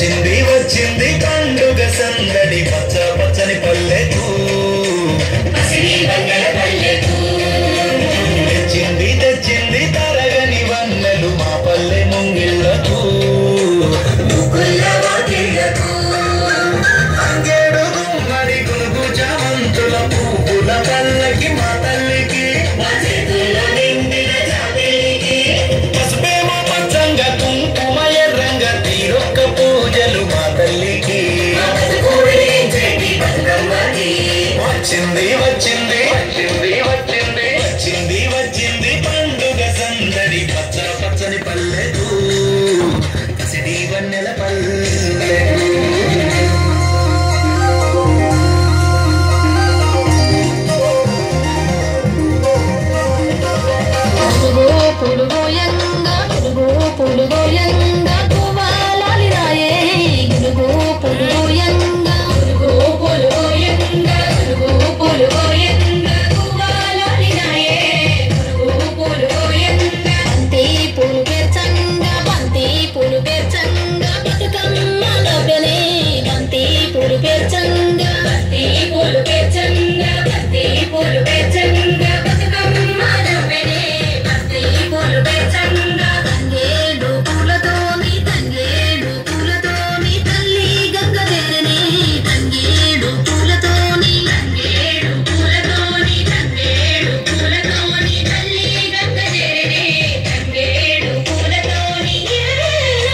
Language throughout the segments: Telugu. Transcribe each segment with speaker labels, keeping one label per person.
Speaker 1: వచ్చింది వచ్చింది పండుగ సందడి పచ్చ పచ్చని పల్లెకు తెచ్చింది తెచ్చింది తరగని వన్నెలు మా పల్లె ముంగిళ్ళకు అంగేడు గుమ్మడి గునుగు చామంతుల పువ్వుల పల్లకి మా తల్లికి పసుపేమో పచ్చంగా కుంకుమ ఎర్రంగా తీరొక్క పూజలు మా తల్లికి వచ్చింది వచ్చింది వచ్చింది వచ్చింది వచ్చింది వచ్చింది పండుగ సందడి పచ్చ పచ్చని పల్లెకు పసిడి వన్నెల పల్లెకు
Speaker 2: పులుగు పులుగోయంగ పులుగు పులుగోయంగ కువాలాలి రాయే గులుగు పులుగోయంగ పులుగు పులుగోయంగ పులుగు పులుగోయంగ కువాలాలి రాయే పులుగు పులుగోయంగ బంతి పులు పెర్చంగ బంతి పులు పెర్చంగ బతుకమ్మ నవ్వెనే బంతి పులు పెర్చంగ బంతి పులు పెర్చంగ బంతి పులు పెర్చంగ బతుకమ్మ నవ్వెనే బంతి పులు పెర్చంగ తంగేడు పూలతోని తంగేడు పూలతోని తల్లి గంగ చేరనే తంగేడు పూలతోని తంగేడు పూలతోని తంగేడు పూలతోని తల్లి గంగ చేరనే తంగేడు పూలతోని ఏలో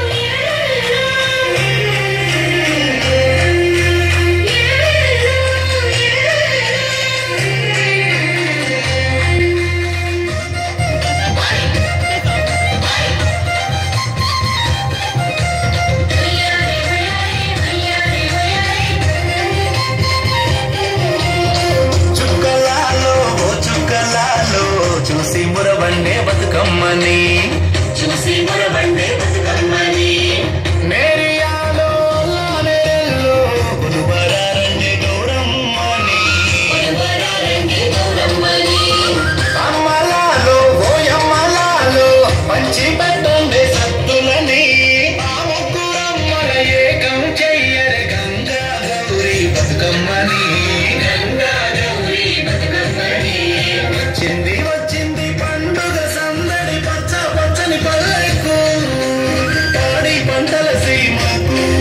Speaker 1: చుక్కలాలో ఓ చుక్కలాలో చూసి మురవన్నే బతుకమ్మని
Speaker 2: చూసి మురవండే బతుకమ్మని
Speaker 1: నేరియాలో లానేలో గురువరారంగే గౌరమ్మని
Speaker 2: వరారంగి గౌరమ్మని
Speaker 1: అమ్మలాలో ఓయమ్మలాలో పంచి పెట్టండి సత్తులని ఆ ముగ్గురమ్మల ఏకం చెయ్యరే గంగా గౌరీ బతుకమ్మని
Speaker 2: గంగా గౌరీ బతుకమ్మని
Speaker 1: వచ్చింది వచ్చింది పండుగ సందడి పచ్చ పచ్చని పల్లెకు పాడి పంటల సీమకు